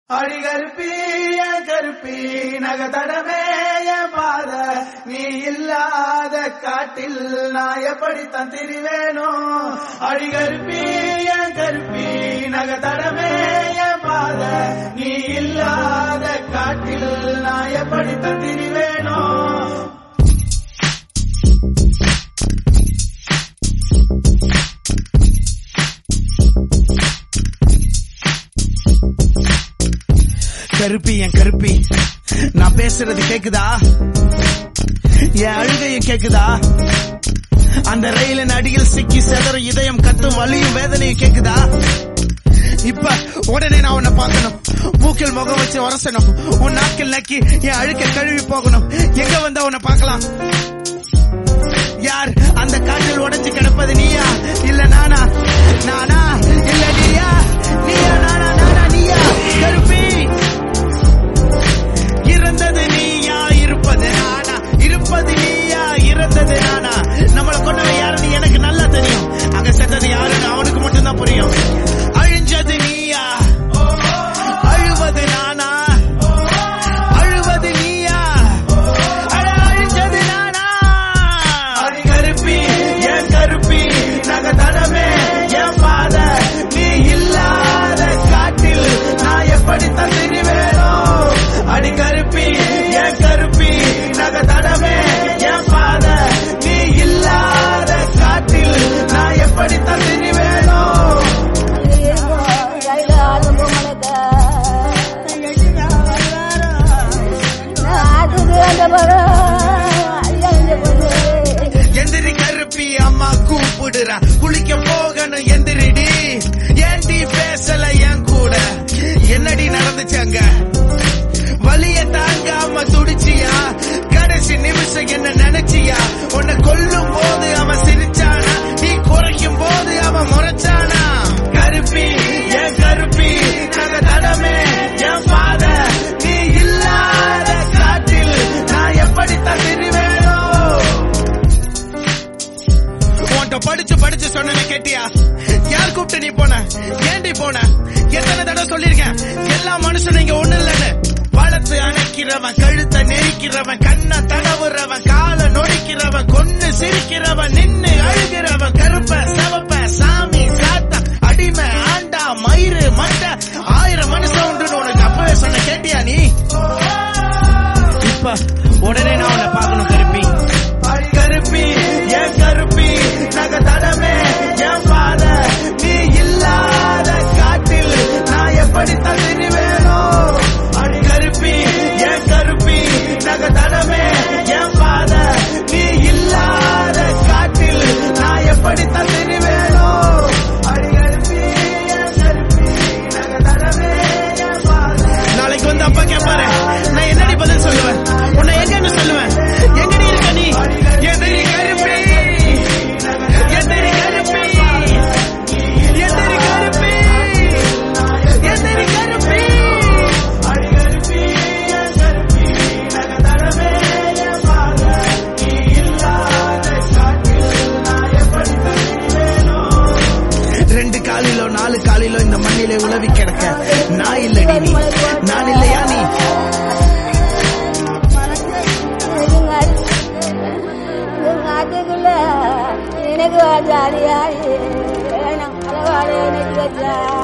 அடி கருப்பி என் கருப்பி நகதடமே என் பாத நீ இல்லாத காட்டில் நான் எப்படித்தான் திரிவேனோ அடி கருப்பி என் கருப்பி நகதடமே என் பாத நீ இல்லாத காட்டில் நான் எப்படித்தான் திரிவேனோ கருப்பி என் கருப்பி நான் பேசுறது கேக்குதா என் அழுகையும் கேக்குதா அந்த ரயிலின் அடியில் சிக்கி செதற இதயம் கத்தும் வலியும் வேதனையும் கேக்குதா இப்ப உடனே நான் உன்னை பார்க்கணும் மூக்கில் முகம் வச்சு உரசணும் உன் நாக்கில் நக்கி என் அழுக்க கழுவி போகணும் எங்க வந்தா உன்னை பார்க்கலாம் யார் அந்த காற்றில் உடைஞ்சு கிடப்பது நீயா இல்ல நானா நானா இல்ல நீயா நீயா நானா நானா நீயா கருப்பி இறந்தது நீயா இருப்பது நானா இருப்பது நீயா இறந்தது நானா நம்மள கொண்டவன் யாருன்னு எனக்கு நல்லா தெரியும் அங்க செத்தது யாருன்னு அவனுக்கு மட்டும்தான் புரியும் அழிஞ்சது நீயா அழுவது நானா அழுவது நீயா அட அழிஞ்சது நானா அடி கருப்பி என் கருப்பி நகதடமே என் பாத நீ இல்லாத காட்டில் நான் எப்படித்தான் திரிவேனோ அடி கருப்பி என் கருப்பி நகதடமே என் பாத நீ இல்லாத காட்டில் நான் எப்படித்தான் திரிவேனோ எந்திரி கருப்பி அம்மா கூப்பிடுறா குளிக்க போகணும் எந்திரிடி ஏன்டி பேசல என் கூட என்னடி நடந்துச்சு அங்க வலிய தாங்காம துடிச்சியா கடைசி நிமிஷம் என்ன நினைச்சியா உன்னை கொல்லும் போது அவன் சிரிச்சானா நீ குறைக்கும் போது அவன் முறைச்சானா கருப்பி என் கருப்பி நகதடமே என் பாத நீ இல்லாத காட்டில் நான் எப்படித்தான் திரிவேனோ உன்கிட்ட படிச்சு படிச்சு சொன்னதை கேட்டியா யார் கூப்பிட்டு நீ போன ஏண்டி போன எத்தனை தடவை சொல்லிருக்கேன் எல்லா மனுஷனும் இங்க ஒண்ணு இல்லைன்னு வளர்த்து அணைக்கிறவன் கழுத்தை நெரிக்கிறவன் கண்ணை தடவுறவன் காலை நொடிக்கிறவன் கொன்னு சிரிக்கிறவன் நின்னு அழுகிறவன் கருப்ப சவப்ப சாமி சாத்தா அடிமை ஆண்டா மயிறு மண்டை ஆயிரம் மனுஷன் உண்டுன்னு உனக்கு அப்பவே சொன்ன கேட்டியா நீ இப்ப உடனே நான் உன்னை பார்க்கணும் கருப்பி அடி கருப்பி என் கருப்பி நகதடமே என் பாத நீ இல்லாத காட்டில் நான் எப்படித்தான் திரிவேனோ அடி கருப்பி என் கருப்பி நகதடமே என் பாத நீ இல்லாத காட்டில் நான் எப்படித்தான் திரிவேனோ அடி கருப்பி என் கருப்பி நகதடமே என் பாத நாளைக்கு வந்து அப்பா கேட்பாரு நான் என்னடி பதில் சொல்லுவேன் உன்னை எங்கன்னு சொல்லுவேன் எங்கடி இருக்க நீ எதிரி கருப்பி எதிரி கருப்பி எதிரி கருப்பி எதிரி கருப்பி அடி கருப்பி என் கருப்பி நகதடமே என் பாத நீ இல்லாத காட்டில் நான் எப்படித்தான் திரிவேனோ ரெண்டு காலிலோ நாலு காலிலோ இந்த மண்ணிலே உலவி கிடக்க நான் இல்லடி நீ நான் இல்லையா நீ எனக்கு ஜாலியா எனக்கு அளவாடு எனக்கு வச்சா